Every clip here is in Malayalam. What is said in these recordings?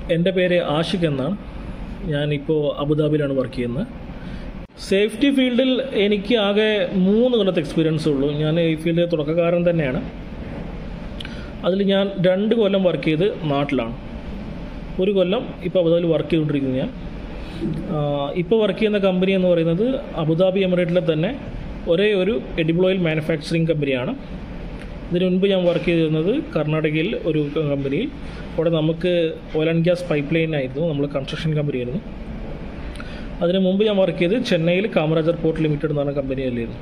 എൻ്റെ പേര് ആഷിഖ് എന്നാണ് ഞാനിപ്പോൾ അബുദാബിയിലാണ് വർക്ക് ചെയ്യുന്നത് സേഫ്റ്റി ഫീൽഡിൽ എനിക്ക് ആകെ മൂന്ന് കൊല്ലത്തെ എക്സ്പീരിയൻസ് ഉള്ളൂ ഞാൻ ഈ ഫീൽഡിൽ തുടക്കക്കാരൻ തന്നെയാണ് അതിൽ ഞാൻ രണ്ട് കൊല്ലം വർക്ക് ചെയ്ത് നാട്ടിലാണ് ഒരു കൊല്ലം ഇപ്പോൾ അബുദാബിയിൽ വർക്ക് ചെയ്തുകൊണ്ടിരിക്കുന്നു ഞാൻ ഇപ്പോൾ വർക്ക് ചെയ്യുന്ന കമ്പനി എന്ന് പറയുന്നത് അബുദാബി എമിറേറ്റിലെ തന്നെ ഒരേ ഒരു എഡിബിൾ ഓയിൽ മാനുഫാക്ചറിങ് കമ്പനിയാണ് ഇതിനു മുൻപ് ഞാൻ വർക്ക് ചെയ്തിരുന്നത് കർണാടകയിൽ ഒരു കമ്പനിയിൽ അവിടെ നമുക്ക് oil and gas pipe line ആയിരുന്നു നമ്മൾ കൺസ്ട്രക്ഷൻ കമ്പനി ആയിരുന്നു അതിന് മുമ്പ് ഞാൻ വർക്ക് ചെയ്ത് ചെന്നൈയിൽ കാമരാജർ പോർട്ട് ലിമിറ്റഡ് എന്ന് പറഞ്ഞ കമ്പനിയിലായിരുന്നു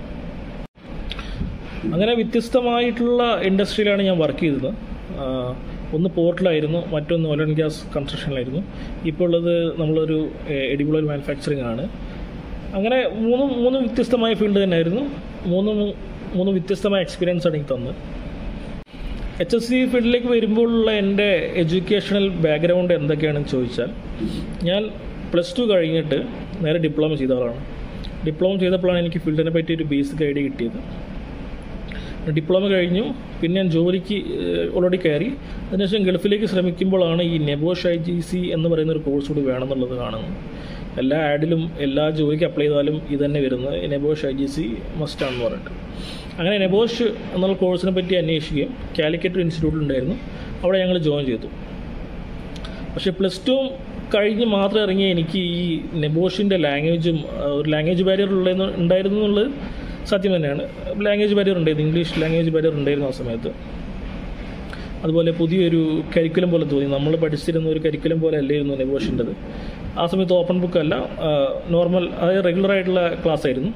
അങ്ങനെ വ്യത്യസ്തമായിട്ടുള്ള ഇൻഡസ്ട്രിയിലാണ് ഞാൻ വർക്ക് ചെയ്തത് ആഹ് ഒന്ന് പോർട്ടിലായിരുന്നു മറ്റൊന്ന് ഓയിൽ ആൻഡ് ഗ്യാസ് കൺസ്ട്രക്ഷനിലായിരുന്നു ഇപ്പോൾ ഉള്ളത് നമ്മളൊരു എഡിബിൾ ഓയിൽ മാനുഫാക്ചറിങ് ആണ് അങ്ങനെ മൂന്ന് മൂന്ന് വ്യത്യസ്തമായ ഫീൽഡ് തന്നെയായിരുന്നു മൂന്ന് മൂന്ന് വ്യത്യസ്തമായ എക്സ്പീരിയൻസ് ആണ് എനിക്ക് തന്നത് എച്ച് എസ് സി ഫീൽഡിലേക്ക് വരുമ്പോഴുള്ള എൻ്റെ എഡ്യൂക്കേഷണൽ ബാക്ക്ഗ്രൗണ്ട് എന്തൊക്കെയാണെന്ന് ചോദിച്ചാൽ ഞാൻ പ്ലസ് ടു കഴിഞ്ഞിട്ട് നേരെ ഡിപ്ലോമ ചെയ്ത ആളാണ് ഡിപ്ലോമ ചെയ്തപ്പോഴാണ് എനിക്ക് ഫീൽഡിനെ പറ്റി ഒരു ബേസിക് ഐഡിയ കിട്ടിയത് ഡിപ്ലോമ കഴിഞ്ഞു പിന്നെ ഞാൻ ജോലിക്ക് ഓൾറെഡി കയറി അതിനുശേഷം ഗൾഫിലേക്ക് ശ്രമിക്കുമ്പോഴാണ് ഈ നെബോഷ് ഐ ജി സി എന്ന് പറയുന്ന ഒരു കോഴ്സ് കൂടി വേണമെന്നുള്ളത് കാണുന്നത് എല്ലാ ആഡിലും എല്ലാ ജോലിക്ക് അപ്ലൈ ചെയ്താലും ഇത് തന്നെ വരുന്നത് നെബോഷ് ഐ ജി സി മസ്റ്റാണെന്ന് പറഞ്ഞിട്ട് അങ്ങനെ നെബോഷ് എന്നുള്ള കോഴ്സിനെ പറ്റി അന്വേഷിക്കുകയും കാലിക്കറ്റ് ഇൻസ്റ്റിറ്റ്യൂട്ടിൽ ഉണ്ടായിരുന്നു അവിടെ ഞങ്ങൾ ജോയിൻ ചെയ്തു പക്ഷേ പ്ലസ് ടു കഴിഞ്ഞ് മാത്രം ഇറങ്ങിയ എനിക്ക് ഈ നെബോഷിൻ്റെ ലാംഗ്വേജും ഒരു ലാംഗ്വേജ് ബാരിയർ ഉള്ളതെന്ന് ഉണ്ടായിരുന്നു എന്നുള്ളത് സത്യം തന്നെയാണ് ലാംഗ്വേജ് ബാരിയർ ഉണ്ടായിരുന്നു ഇംഗ്ലീഷ് ലാംഗ്വേജ് ബാരിയർ ഉണ്ടായിരുന്നു ആ സമയത്ത് അതുപോലെ പുതിയൊരു കരിക്കുലം പോലെ തോന്നി നമ്മൾ പഠിച്ചിരുന്ന ഒരു കരിക്കുലം പോലെ അല്ലായിരുന്നു നെബോഷിൻ്റെത് ആ സമയത്ത് ഓപ്പൺ ബുക്ക് അല്ല നോർമൽ അതായത് റെഗുലർ ആയിട്ടുള്ള ക്ലാസ് ആയിരുന്നു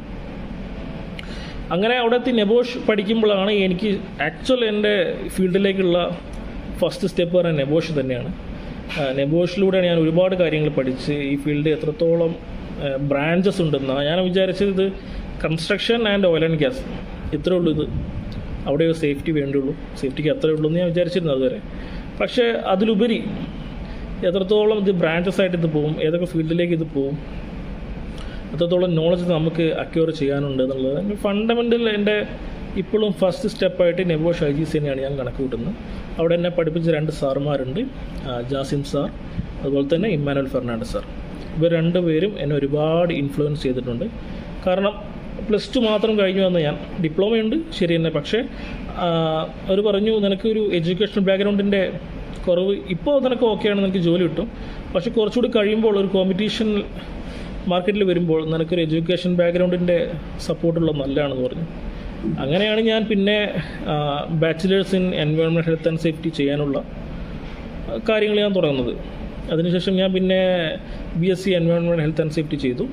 അങ്ങനെ അവിടുത്തെ നെബോഷ് പഠിക്കുമ്പോഴാണ് എനിക്ക് ആക്ച്വൽ എൻ്റെ ഫീൽഡിലേക്കുള്ള ഫസ്റ്റ് സ്റ്റെപ്പ് പറയുന്നത് നെബോഷ് തന്നെയാണ് നെബോഷിലൂടെയാണ് ഞാൻ ഒരുപാട് കാര്യങ്ങൾ പഠിച്ച് ഈ ഫീൽഡ് എത്രത്തോളം ബ്രാഞ്ചസ് ഉണ്ടെന്നാണ് ഞാൻ വിചാരിച്ചത് ഇത് construction and oil and gas ഇത്രേ ഉള്ളൂ ഇത് അവിടെ സേഫ്റ്റി വേണ്ടുള്ളൂ സേഫ്റ്റിക്ക് അത്രേ ഉള്ളൂ എന്ന് ഞാൻ വിചാരിച്ചിരുന്നു അതുവരെ പക്ഷേ അതിലുപരി എത്രത്തോളം ഇത് ബ്രാഞ്ചസ് ആയിട്ട് ഇത് പോകും ഏതൊക്കെ ഫീൽഡിലേക്ക് ഇത് പോകും എത്രത്തോളം നോളജ് നമുക്ക് അക്യൂർ ചെയ്യാനുണ്ട് എന്നുള്ളത് ഫണ്ടമെൻ്റൽ എൻ്റെ ഇപ്പോഴും ഫസ്റ്റ് സ്റ്റെപ്പായിട്ട് നെബോ ഷൈജീസ് തന്നെയാണ് ഞാൻ കണക്ക് കൂട്ടുന്നത് അവിടെ എന്നെ പഠിപ്പിച്ച രണ്ട് സാറുമാരുണ്ട് ജാസിം സാർ അതുപോലെ തന്നെ ഇമ്മാനുവൽ ഫെർണാണ്ടസ് സാർ ഇവർ രണ്ടുപേരും എന്നെ ഒരുപാട് ഇൻഫ്ലുവൻസ് ചെയ്തിട്ടുണ്ട് കാരണം പ്ലസ് ടു മാത്രം കഴിഞ്ഞു വന്ന ഞാൻ ഡിപ്ലോമയുണ്ട് ശരി തന്നെ പക്ഷേ അവർ പറഞ്ഞു നിനക്കൊരു എഡ്യൂക്കേഷൻ ബാക്ക്ഗ്രൗണ്ടിൻ്റെ കുറവ് ഇപ്പോൾ നിനക്ക് ഓക്കെയാണ് നിനക്ക് ജോലി കിട്ടും പക്ഷേ കുറച്ചുകൂടി കഴിയുമ്പോൾ ഒരു കോമ്പറ്റീഷൻ മാർക്കറ്റിൽ വരുമ്പോൾ നിനക്കൊരു എഡ്യൂക്കേഷൻ ബാക്ക്ഗ്രൗണ്ടിൻ്റെ സപ്പോർട്ടുള്ള നല്ലതാണെന്ന് പറഞ്ഞു അങ്ങനെയാണ് ഞാൻ പിന്നെ bachelors in environment health and safety ചെയ്യാനുള്ള കാര്യങ്ങൾ ഞാൻ തുടങ്ങുന്നത് അതിനുശേഷം ഞാൻ പിന്നെ B S C environment health and safety ചെയ്തു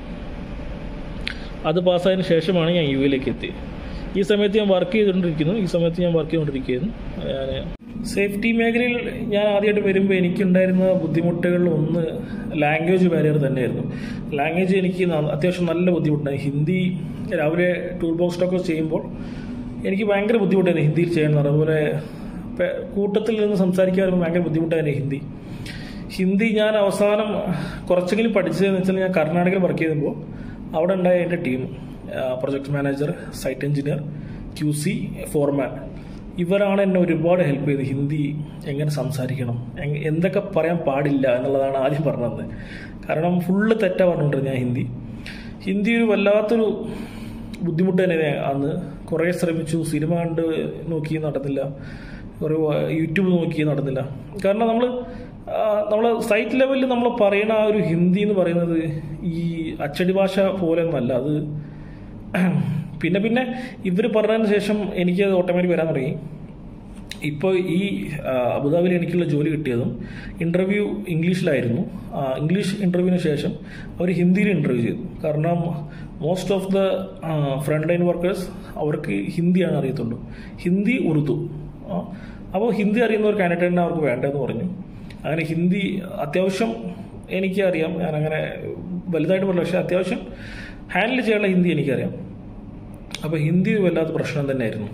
അത് പാസ്സായതിനു ശേഷമാണ് ഞാൻ യു എയിലേക്ക് എത്തിയത് ഈ സമയത്ത് ഞാൻ വർക്ക് ചെയ്തുകൊണ്ടിരിക്കുന്നു ഈ സമയത്ത് ഞാൻ വർക്ക് ചെയ്തുകൊണ്ടിരിക്കുകയായിരുന്നു ഞാൻ സേഫ്റ്റി മേഖലയിൽ ഞാൻ ആദ്യമായിട്ട് വരുമ്പോൾ എനിക്കുണ്ടായിരുന്ന ബുദ്ധിമുട്ടുകളിൽ ഒന്ന് ലാംഗ്വേജ് ബാരിയർ തന്നെയായിരുന്നു ലാംഗ്വേജ് എനിക്ക് അത്യാവശ്യം നല്ല ബുദ്ധിമുട്ടായി ഹിന്ദി രാവിലെ ടൂൾ ബോക്സ് ടോക്ക് ചെയ്യുമ്പോൾ എനിക്ക് ഭയങ്കര ബുദ്ധിമുട്ടായിരുന്നു ഹിന്ദിയിൽ ചെയ്യണം അതുപോലെ കൂട്ടത്തിൽ നിന്ന് സംസാരിക്കാൻ വരുമ്പോൾ ഭയങ്കര ബുദ്ധിമുട്ടായിരുന്നു ഹിന്ദി ഹിന്ദി ഞാൻ അവസാനം കുറച്ചെങ്കിലും പഠിച്ചതെന്ന് വെച്ചാൽ ഞാൻ കർണാടകയിൽ വർക്ക് ചെയ്തപ്പോൾ അവിടെ ഉണ്ടായ എൻ്റെ team project manager site engineer Q C foreman ഇവരാണ് എന്നെ ഒരുപാട് ഹെൽപ്പ് ചെയ്തത് ഹിന്ദി എങ്ങനെ സംസാരിക്കണം എന്തൊക്കെ പറയാൻ പാടില്ല എന്നുള്ളതാണ് ആദ്യം പറഞ്ഞത് കാരണം ഫുള്ള് തെറ്റാ പറഞ്ഞുകൊണ്ടിരുന്നത് ഞാൻ ഹിന്ദി ഹിന്ദി ഒരു വല്ലാത്തൊരു ബുദ്ധിമുട്ട് തന്നെ അന്ന് കുറേ ശ്രമിച്ചു സിനിമ കണ്ട് നോക്കി നടന്നില്ല കുറേ യൂട്യൂബ് നോക്കി നടന്നില്ല കാരണം നമ്മൾ നമ്മൾ സൈറ്റ് ലെവലിൽ നമ്മൾ പറയുന്ന ആ ഒരു ഹിന്ദി എന്ന് പറയുന്നത് ഈ അച്ചടി ഭാഷ പോലെ ഒന്നല്ല അത് പിന്നെ പിന്നെ ഇവർ പറഞ്ഞതിന് ശേഷം എനിക്ക് അത് ഓട്ടോമാറ്റിക് വരാൻ തുടങ്ങി ഇപ്പോൾ ഈ അബുദാബിയിൽ എനിക്കുള്ള ജോലി കിട്ടിയതും ഇൻ്റർവ്യൂ ഇംഗ്ലീഷിലായിരുന്നു ഇംഗ്ലീഷ് ഇൻ്റർവ്യൂവിന് ശേഷം അവർ ഹിന്ദിയിൽ ഇൻ്റർവ്യൂ ചെയ്തു കാരണം most of the front line workers അവർക്ക് ഹിന്ദിയാണ് അറിയത്തുള്ളൂ ഹിന്ദി ഉറുദു അപ്പോൾ ഹിന്ദി അറിയുന്ന ഒരു കാൻഡിഡേറ്റിനെ അവർക്ക് വേണ്ടതെന്ന് പറഞ്ഞു അങ്ങനെ ഹിന്ദി അത്യാവശ്യം എനിക്ക് അറിയാം ഞാൻ അങ്ങനെ വലുതായിട്ട് പറയില്ല പക്ഷേ അത്യാവശ്യം ഹാൻഡിൽ ചെയ്യാനുള്ള ഹിന്ദി എനിക്കറിയാം അപ്പോൾ ഹിന്ദി വല്ലാത്ത പ്രശ്നം തന്നെയായിരുന്നു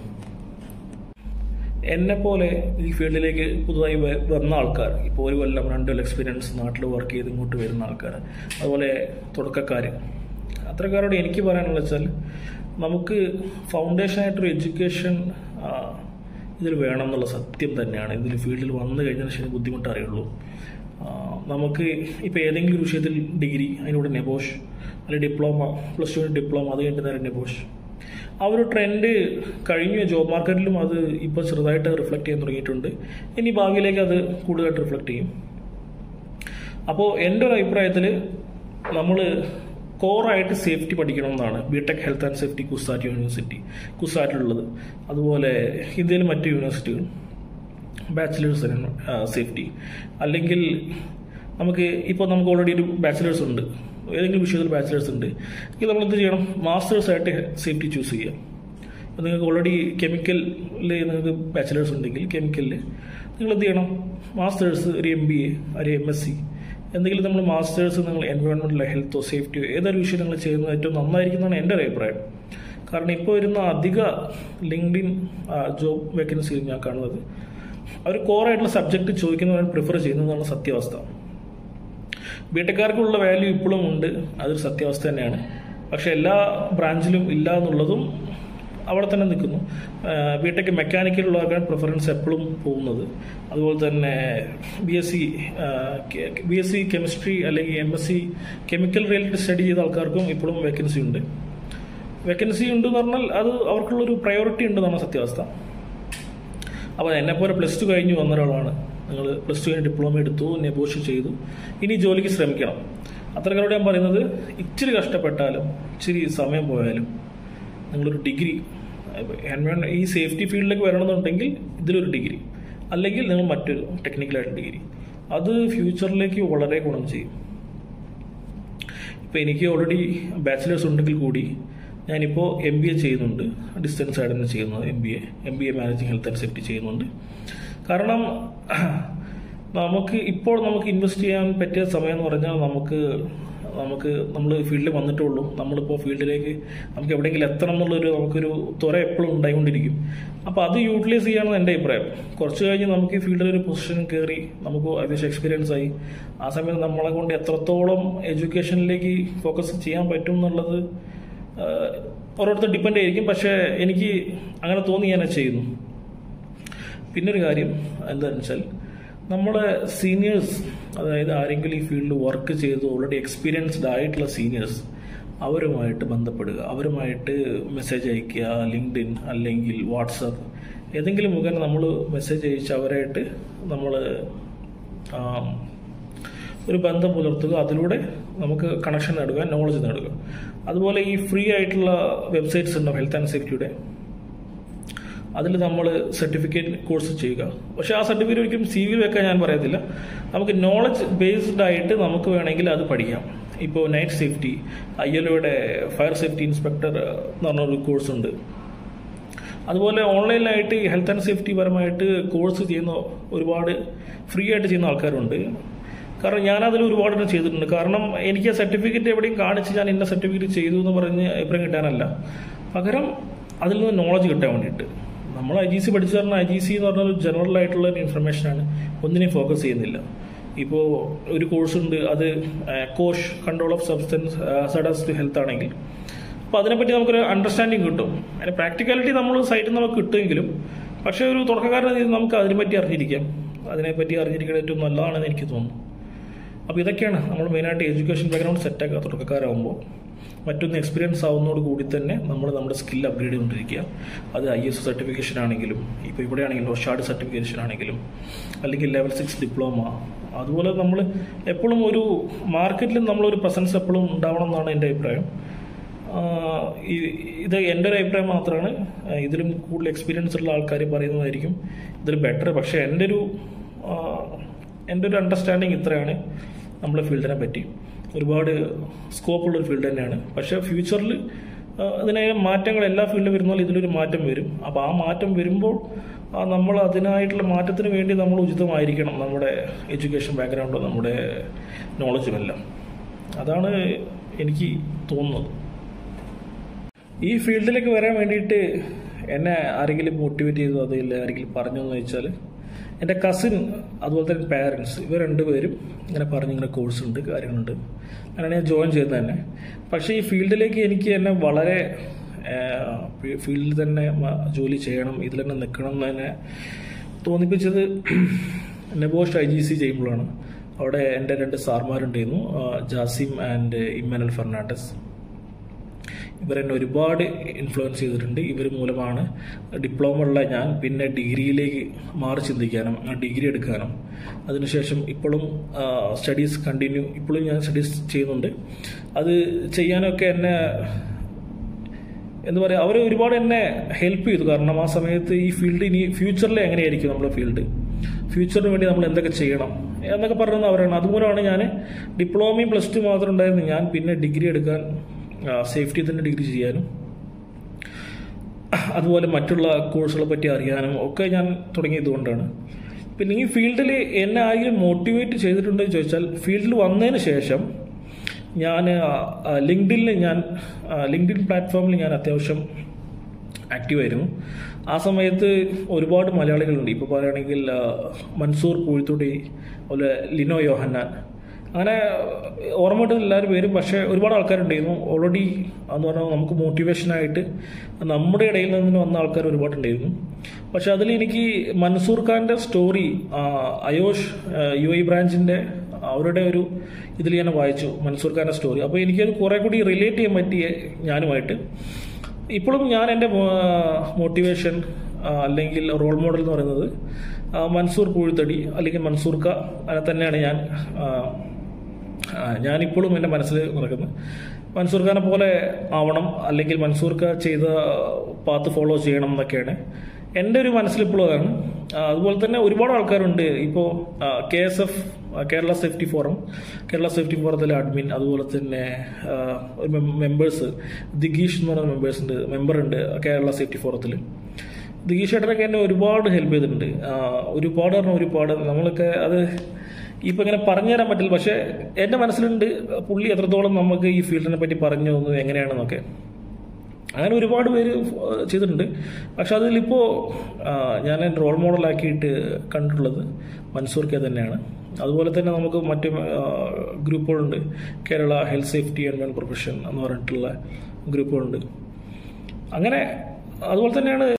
എന്നെപ്പോലെ ഈ ഫീൽഡിലേക്ക് പുതുതായി വന്ന ആൾക്കാർ ഇപ്പോൾ ഒരു കൊല്ലം രണ്ട് കൊല്ലം എക്സ്പീരിയൻസ് നാട്ടിൽ വർക്ക് ചെയ്ത് ഇങ്ങോട്ട് വരുന്ന ആൾക്കാർ അതുപോലെ തുടക്കക്കാർ അത്തരക്കാരോട് എനിക്ക് പറയാനുള്ളത് വെച്ചാൽ നമുക്ക് ഫൗണ്ടേഷൻ ആയിട്ടൊരു എഡ്യൂക്കേഷൻ ഇതിൽ വേണം എന്നുള്ള സത്യം തന്നെയാണ് ഇതിൽ ഫീൽഡിൽ വന്നു കഴിഞ്ഞാൽ ശരി ബുദ്ധിമുട്ട് അറിയുള്ളൂ ആ, നമുക്ക് ഇപ്പോൾ ഏതെങ്കിലും ഒരു വിഷയത്തിൽ ഡിഗ്രി അതിനൂടെ നെബോഷ് അല്ലെങ്കിൽ ഡിപ്ലോമ പ്ലസ് ടു ഡിപ്ലോമ അത് കഴിഞ്ഞിട്ട് നേരെ നെബോഷ് ആ ഒരു ട്രെൻഡ് കഴിഞ്ഞ ജോബ് മാർക്കറ്റിലും അത് ഇപ്പോൾ ചെറുതായിട്ട് റിഫ്ലക്റ്റ് ചെയ്യാൻ തുടങ്ങിയിട്ടുണ്ട് ഇനി ഭാവിയിലേക്ക് അത് കൂടുതലായിട്ട് റിഫ്ലക്റ്റ് ചെയ്യും അപ്പോൾ എൻ്റെ ഒരു അഭിപ്രായത്തിൽ നമ്മൾ കോറായിട്ട് സേഫ്റ്റി പഠിക്കണം എന്നാണ് B tech health and safety CUSAT university കുസാറ്റിലുള്ളത് അതുപോലെ ഇന്ത്യയിൽ മറ്റ് യൂണിവേഴ്സിറ്റികൾ ബാച്ചിലേഴ്സ് സേഫ്റ്റി അല്ലെങ്കിൽ നമുക്ക് ഇപ്പോൾ നമുക്ക് ഓൾറെഡി ഒരു ബാച്ചിലേഴ്സ് ഉണ്ട് ഏതെങ്കിലും വിഷയത്തിൽ ബാച്ചിലേഴ്സ് ഉണ്ട് എങ്കിൽ നമ്മൾ എന്ത് ചെയ്യണം മാസ്റ്റേഴ്സ് ആയിട്ട് സേഫ്റ്റി ചൂസ് ചെയ്യാം അപ്പോൾ നിങ്ങൾക്ക് ഓൾറെഡി കെമിക്കലിൽ നിങ്ങൾക്ക് ബാച്ചിലേഴ്സ് ഉണ്ടെങ്കിൽ കെമിക്കലിൽ നിങ്ങൾ എന്ത് ചെയ്യണം മാസ്റ്റേഴ്സ് ഒരു എം ബി എ ഒരു എം എസ് സി എന്തെങ്കിലും നമ്മൾ മാസ്റ്റേഴ്സ് നിങ്ങൾ എൻവയോൺമെൻറ്റലോ ഹെൽത്തോ സേഫ്റ്റിയോ ഏതൊരു വിഷയം നിങ്ങൾ ചെയ്യുന്നത് ഏറ്റവും നന്നായിരിക്കുന്നതാണ് എൻ്റെ ഒരു അഭിപ്രായം കാരണം ഇപ്പോൾ വരുന്ന അധിക ലിങ്ക്ഡിൻ ജോബ് വേക്കൻസിയിൽ ഞാൻ കാണുന്നത് അവർ കോറായിട്ടുള്ള സബ്ജക്റ്റ് ചോദിക്കുന്നവരാണ് പ്രിഫർ ചെയ്യുന്നതാണ് സത്യാവസ്ഥ ബിടെക്കാർക്കുള്ള വാല്യൂ ഇപ്പോഴും ഉണ്ട് അതൊരു സത്യാവസ്ഥ തന്നെയാണ് പക്ഷെ എല്ലാ ബ്രാഞ്ചിലും ഇല്ല എന്നുള്ളതും അവിടെ തന്നെ നിൽക്കുന്നു ബിടെക് മെക്കാനിക്കലുള്ളവർക്കാണ് പ്രിഫറൻസ് എപ്പോഴും പോകുന്നത് അതുപോലെ തന്നെ B S C B S C chemistry അല്ലെങ്കിൽ M S C chemical related study ചെയ്ത ആൾക്കാർക്കും ഇപ്പോഴും വേക്കൻസി ഉണ്ട് വേക്കൻസി ഉണ്ട് എന്ന് പറഞ്ഞാൽ അത് അവർക്കുള്ളൊരു പ്രയോറിറ്റി ഉണ്ടെന്നാണ് സത്യാവസ്ഥ അപ്പോൾ എന്നെപ്പോലെ പ്ലസ് ടു കഴിഞ്ഞ് വന്ന ഒരാളാണ് നിങ്ങൾ പ്ലസ് ടു കഴിഞ്ഞ് ഡിപ്ലോമ എടുത്തു നെഗോഷ്യ ചെയ്തു ഇനി ജോലിക്ക് ശ്രമിക്കണം അത്തരക്കാരോട് ഞാൻ പറയുന്നത് ഇച്ചിരി കഷ്ടപ്പെട്ടാലും ഇച്ചിരി സമയം പോയാലും നിങ്ങളൊരു ഡിഗ്രി എൻവയോൺ ഈ സേഫ്റ്റി ഫീൽഡിലേക്ക് വരണമെന്നുണ്ടെങ്കിൽ ഇതിലൊരു ഡിഗ്രി അല്ലെങ്കിൽ നിങ്ങൾ മറ്റൊരു ടെക്നിക്കലായിട്ട് ഡിഗ്രി അത് ഫ്യൂച്ചറിലേക്ക് വളരെ ഗുണം ചെയ്യും ഇപ്പോൾ എനിക്ക് ഓൾറെഡി ബാച്ചിലേഴ്സ് ഉണ്ടെങ്കിൽ കൂടി ഞാനിപ്പോൾ എം ബി എ ചെയ്യുന്നുണ്ട് ഡിസ്റ്റൻസ് ആയിട്ട് തന്നെ ചെയ്യുന്നത് M B A M B A managing health and safety ചെയ്യുന്നുണ്ട് കാരണം നമുക്ക് ഇപ്പോൾ നമുക്ക് ഇൻവെസ്റ്റ് ചെയ്യാൻ പറ്റിയ സമയം എന്ന് പറഞ്ഞാൽ നമുക്ക് നമുക്ക് നമ്മൾ ഫീൽഡിൽ വന്നിട്ടേ ഉള്ളൂ നമ്മളിപ്പോൾ ഫീൽഡിലേക്ക് നമുക്ക് എവിടെയെങ്കിലും എത്തണം എന്നുള്ളൊരു നമുക്കൊരു ത്വര എപ്പോഴും ഉണ്ടായിക്കൊണ്ടിരിക്കും അപ്പോൾ അത് യൂട്ടിലൈസ് ചെയ്യാനാണ് എൻ്റെ അഭിപ്രായം കുറച്ച് കഴിഞ്ഞ് നമുക്ക് ഈ ഫീൽഡിൽ ഒരു പൊസിഷൻ കയറി നമുക്ക് അത്യാവശ്യം എക്സ്പീരിയൻസ് ആയി ആ സമയത്ത് നമ്മളെ കൊണ്ട് എത്രത്തോളം എഡ്യൂക്കേഷനിലേക്ക് ഫോക്കസ് ചെയ്യാൻ പറ്റും എന്നുള്ളത് ആഹ്, ഓരോരുത്തർ ഡിപ്പെൻഡ് ആയിരിക്കും പക്ഷേ എനിക്ക് അങ്ങനെ തോന്നി ഞാൻ അത് ചെയ്യുന്നു പിന്നൊരു കാര്യം എന്താണെന്ന് വെച്ചാൽ നമ്മുടെ സീനിയേഴ്സ് അതായത് ആരെങ്കിലും ഈ ഫീൽഡിൽ വർക്ക് ചെയ്ത് ഓൾറെഡി എക്സ്പീരിയൻസ്ഡ് ആയിട്ടുള്ള സീനിയേഴ്സ് അവരുമായിട്ട് ബന്ധപ്പെടുക അവരുമായിട്ട് മെസ്സേജ് അയക്കുക ലിങ്ക്ഡിൻ അല്ലെങ്കിൽ വാട്സപ്പ് ഏതെങ്കിലും മുഖേന നമ്മൾ മെസ്സേജ് അയച്ച് അവരായിട്ട് നമ്മൾ ഒരു ബന്ധം പുലർത്തുക അതിലൂടെ നമുക്ക് കണക്ഷൻ നേടുക നോളജ് നേടുക അതുപോലെ ഈ ഫ്രീ ആയിട്ടുള്ള വെബ്സൈറ്റ്സ് ഉണ്ടാവും ഹെൽത്ത് ആൻഡ് സേഫ്റ്റിയുടെ അതിൽ നമ്മൾ സർട്ടിഫിക്കറ്റ് കോഴ്സ് ചെയ്യുക പക്ഷേ ആ സർട്ടിഫിക്കറ്റ് ഒരിക്കലും സി വിയിൽ വെക്കാൻ ഞാൻ പറയത്തില്ല നമുക്ക് നോളജ് ബേസ്ഡ് ആയിട്ട് നമുക്ക് വേണമെങ്കിൽ അത് പഠിക്കാം ഇപ്പോൾ നൈറ്റ് സേഫ്റ്റി ഐ എൽ ഒയുടെ ഫയർ സേഫ്റ്റി ഇൻസ്പെക്ടർ എന്ന് പറഞ്ഞൊരു കോഴ്സ് ഉണ്ട് അതുപോലെ ഓൺലൈനിലായിട്ട് ഹെൽത്ത് ആൻഡ് സേഫ്റ്റി പരമായിട്ട് കോഴ്സ് ചെയ്യുന്ന ഒരുപാട് ഫ്രീ ആയിട്ട് ചെയ്യുന്ന ആൾക്കാരുണ്ട് കാരണം ഞാനതിൽ ഒരുപാട് എണ്ണം ചെയ്തിട്ടുണ്ട് കാരണം എനിക്ക് സർട്ടിഫിക്കറ്റ് എവിടെയും കാണിച്ച് ഞാൻ ഇന്ന സർട്ടിഫിക്കറ്റ് ചെയ്തു എന്ന് പറഞ്ഞ് അഭിപ്രായം കിട്ടാനല്ല പകരം അതിൽ നിന്ന് നോളജ് കിട്ടാൻ വേണ്ടിയിട്ട് നമ്മൾ ഐ ജി സി പഠിച്ചു പറഞ്ഞാൽ ഐ ജി സി എന്ന് പറഞ്ഞാൽ ഒരു ജനറൽ ആയിട്ടുള്ള ഒരു ഇൻഫർമേഷനാണ് ഒന്നിനെയും ഫോക്കസ് ചെയ്യുന്നില്ല ഇപ്പോൾ ഒരു കോഴ്സ് ഉണ്ട് അത് COSHH control of substance hazardous to health ആണെങ്കിൽ അപ്പോൾ അതിനെപ്പറ്റി നമുക്കൊരു അണ്ടർസ്റ്റാൻഡിങ് കിട്ടും അതിന് പ്രാക്ടിക്കാലിറ്റി നമ്മൾ സൈറ്റിൽ നിന്ന് നമുക്ക് കിട്ടുമെങ്കിലും പക്ഷേ ഒരു തുടക്കക്കാരൻ നമുക്ക് അതിനെപ്പറ്റി അറിഞ്ഞിരിക്കാം അതിനെപ്പറ്റി അറിഞ്ഞിരിക്കുന്നത് ഏറ്റവും നല്ലതാണെന്ന് എനിക്ക് തോന്നുന്നു അപ്പോൾ ഇതൊക്കെയാണ് നമ്മൾ മെയിനായിട്ട് എഡ്യൂക്കേഷൻ ബാക്ക്ഗ്രൗണ്ട് സെറ്റാക്കുക തുടക്കക്കാരാകുമ്പോൾ മറ്റൊന്ന് എക്സ്പീരിയൻസ് ആവുന്നതോട് കൂടി തന്നെ നമ്മൾ നമ്മുടെ സ്കിൽ അപ്ഗ്രേഡ് ചെയ്തുകൊണ്ടിരിക്കുക അത് ഐ എസ് സർട്ടിഫിക്കേഷൻ ആണെങ്കിലും ഇപ്പോൾ ഇവിടെയാണെങ്കിലും ഒഷാർഡ് സർട്ടിഫിക്കേഷൻ ആണെങ്കിലും അല്ലെങ്കിൽ ലെവൽ സിക്സ് ഡിപ്ലോമ അതുപോലെ നമ്മൾ എപ്പോഴും ഒരു മാർക്കറ്റിൽ നമ്മളൊരു പ്രസൻസ് എപ്പോഴും ഉണ്ടാവണം എന്നാണ് എൻ്റെ അഭിപ്രായം ആഹ് ഈ- ഇത് എൻ്റെ ഒരു അഭിപ്രായം മാത്രമാണ് ആഹ് ഇതിലും കൂടുതൽ എക്സ്പീരിയൻസ് ഉള്ള ആൾക്കാർ പറയുന്നതായിരിക്കും ഇതിൽ ബെറ്റർ പക്ഷേ എൻ്റെ ഒരു ആഹ് എൻ്റെ ഒരു അണ്ടർസ്റ്റാൻഡിങ് ഇത്രയാണ് നമ്മുടെ ഫീൽഡിനെ പറ്റി ഒരുപാട് സ്കോപ്പുള്ള ഒരു ഫീൽഡ് തന്നെയാണ് പക്ഷേ ഫ്യൂച്ചറിൽ അതിനെ മാറ്റങ്ങൾ എല്ലാ ഫീൽഡിലും വരുന്ന പോലെ ഇതിലൊരു മാറ്റം വരും അപ്പോൾ ആ മാറ്റം വരുമ്പോൾ ആ നമ്മൾ അതിനായിട്ടുള്ള മാറ്റത്തിന് വേണ്ടി നമ്മൾ ഉചിതമായിരിക്കണം നമ്മുടെ എഡ്യൂക്കേഷൻ ബാക്ക്ഗ്രൗണ്ടോ നമ്മുടെ നോളജും എല്ലാം അതാണ് എനിക്ക് തോന്നുന്നത് ഈ ഫീൽഡിലേക്ക് വരാൻ വേണ്ടിയിട്ട് എന്നെ ആരെങ്കിലും മോട്ടിവേറ്റ് ചെയ്തു അതിൽ ആരെങ്കിലും പറഞ്ഞു എന്ന് വെച്ചാൽ എൻ്റെ കസിൻ അതുപോലെ തന്നെ പാരൻസ് ഇവർ രണ്ടുപേരും ഇങ്ങനെ പറഞ്ഞു ഇങ്ങനെ കോഴ്സ് ഉണ്ട് കാര്യങ്ങളുണ്ട് അങ്ങനെയാണ് ഞാൻ ജോയിൻ ചെയ്തത് തന്നെ പക്ഷേ ഈ ഫീൽഡിലേക്ക് എനിക്ക് എന്നെ വളരെ ഫീൽഡിൽ തന്നെ മ- ജോലി ചെയ്യണം ഇതിൽ തന്നെ നിൽക്കണം എന്ന് തന്നെ തോന്നിപ്പിച്ചത് നെബോഷ് ഐ ജി സി ചെയ്യുമ്പോഴാണ് അവിടെ എൻ്റെ രണ്ട് സാർമാരുണ്ടായിരുന്നു ആ, ജാസിം ആൻഡ് ഇമ്മാനുൽ ഫെർണാണ്ടസ് ഇവരെന്നെ ഒരുപാട് ഇൻഫ്ലുവൻസ് ചെയ്തിട്ടുണ്ട് ഇവർ മൂലമാണ് ഡിപ്ലോമ ഉള്ള ഞാൻ പിന്നെ ഡിഗ്രിയിലേക്ക് മാറി ചിന്തിക്കാനും ആ ഡിഗ്രി എടുക്കാനും അതിനുശേഷം ഇപ്പോഴും സ്റ്റഡീസ് കണ്ടിന്യൂ ഇപ്പോഴും ഞാൻ സ്റ്റഡീസ് ചെയ്യുന്നുണ്ട് അത് ചെയ്യാനൊക്കെ എന്നെ എന്താ പറയുക അവർ ഒരുപാട് എന്നെ ഹെൽപ്പ് ചെയ്തു കാരണം ആ സമയത്ത് ഈ ഫീൽഡ് ഇനി ഫ്യൂച്ചറിൽ എങ്ങനെയായിരിക്കും നമ്മുടെ ഫീൽഡ് ഫ്യൂച്ചറിന് വേണ്ടി നമ്മൾ എന്തൊക്കെ ചെയ്യണം എന്നൊക്കെ പറയുന്നത് അവരാണ് അതുമൂലമാണ് ഞാൻ ഡിപ്ലോമയും പ്ലസ് ടു മാത്രം ഉണ്ടായിരുന്നു ഞാൻ പിന്നെ ഡിഗ്രി എടുക്കാൻ സേഫ്റ്റി തന്നെ ഡിഗ്രി ചെയ്യാനും അതുപോലെ മറ്റുള്ള കോഴ്സുകളെ പറ്റി അറിയാനും ഒക്കെ ഞാൻ തുടങ്ങിയത് കൊണ്ടാണ് പിന്നെ ഈ ഫീൽഡിൽ എന്നെ ആരെങ്കിലും മോട്ടിവേറ്റ് ചെയ്തിട്ടുണ്ടെന്ന് ചോദിച്ചാൽ ഫീൽഡിൽ വന്നതിന് ശേഷം ഞാൻ ലിങ്ക്ഡിൽ ഞാൻ ലിങ്ക്ഡിൻ പ്ലാറ്റ്ഫോമിൽ ഞാൻ അത്യാവശ്യം ആക്റ്റീവായിരുന്നു ആ സമയത്ത് ഒരുപാട് മലയാളികളുണ്ട് ഇപ്പോൾ പറയുകയാണെങ്കിൽ ആ, മൻസൂർ പൂഴ്ത്തുടി അതുപോലെ ലിനോ യോഹന്നാൻ അങ്ങനെ ഓർമ്മയിട്ട് എല്ലാവരും പേരും പക്ഷേ ഒരുപാട് ആൾക്കാരുണ്ടായിരുന്നു ഓൾറെഡി എന്ന് പറഞ്ഞാൽ നമുക്ക് മോട്ടിവേഷനായിട്ട് നമ്മുടെ ഇടയിൽ നിന്ന് വന്ന ആൾക്കാർ ഒരുപാടുണ്ടായിരുന്നു പക്ഷെ അതിൽ എനിക്ക് മൻസൂർ ഖാൻ്റെ സ്റ്റോറി അയോഷ് യു ഐ ബ്രാഞ്ചിൻ്റെ അവരുടെ ഒരു ഇതിൽ ഞാൻ വായിച്ചു മൻസൂർ ഖാൻ്റെ സ്റ്റോറി അപ്പോൾ എനിക്കത് കുറെ കൂടി റിലേറ്റ് ചെയ്യാൻ പറ്റിയ ഞാനുമായിട്ട് ഇപ്പോഴും ഞാൻ എൻ്റെ മോട്ടിവേഷൻ അല്ലെങ്കിൽ റോൾ മോഡൽ എന്ന് പറയുന്നത് ആ, മൻസൂർ പൂഴ്ത്തടി അല്ലെങ്കിൽ മൻസൂർ ക അങ്ങനെ തന്നെയാണ് ഞാൻ ആ, ആ, ഞാനിപ്പോഴും എൻ്റെ മനസ്സിൽ നടക്കുന്നത് മൻസൂർ ഖാനെ പോലെ ആവണം അല്ലെങ്കിൽ മൻസൂർ ഖാ ചെയ്ത പാത്ത് ഫോളോ ചെയ്യണം എന്നൊക്കെയാണ് എൻ്റെ ഒരു മനസ്സിലിപ്പോഴും അതാണ് ആ, അതുപോലെ തന്നെ ഒരുപാട് ആൾക്കാരുണ്ട് ഇപ്പോൾ K S F Kerala safety forum Kerala safety ഫോറത്തിലെ അഡ്മിൻ അതുപോലെ തന്നെ ആ, ഒരു മെമ്പേഴ്സ് ദിഗീഷ് എന്ന് പറയുന്ന മെമ്പേഴ്സ് ഉണ്ട് മെമ്പർ ഉണ്ട് കേരള സേഫ്റ്റി ഫോറത്തിൽ ദിഗീഷ് ഏട്ടനൊക്കെ എന്നെ ഒരുപാട് ഹെൽപ്പ് ചെയ്തിട്ടുണ്ട് ആ, ഒരുപാട് പറഞ്ഞാൽ ഒരുപാട് നമ്മളൊക്കെ അത് ഇപ്പം ഇങ്ങനെ പറഞ്ഞു തരാൻ പറ്റില്ല പക്ഷേ എൻ്റെ മനസ്സിലുണ്ട് പുള്ളി എത്രത്തോളം നമുക്ക് ഈ ഫീൽഡിനെ പറ്റി പറഞ്ഞു തന്നു എങ്ങനെയാണെന്നൊക്കെ അങ്ങനെ ഒരുപാട് പേര് ഫ്- ചെയ്തിട്ടുണ്ട് പക്ഷെ അതിലിപ്പോൾ ഞാൻ എൻ്റെ റോൾ മോഡലാക്കിയിട്ട് കണ്ടിട്ടുള്ളത് മൻസൂർ കെ തന്നെയാണ് അതുപോലെ തന്നെ നമുക്ക് മറ്റ് ആ, ഗ്രൂപ്പുകളുണ്ട് Kerala health safety and well profession എന്ന് പറഞ്ഞിട്ടുള്ള ഗ്രൂപ്പുകളുണ്ട് അങ്ങനെ അതുപോലെ തന്നെയാണ്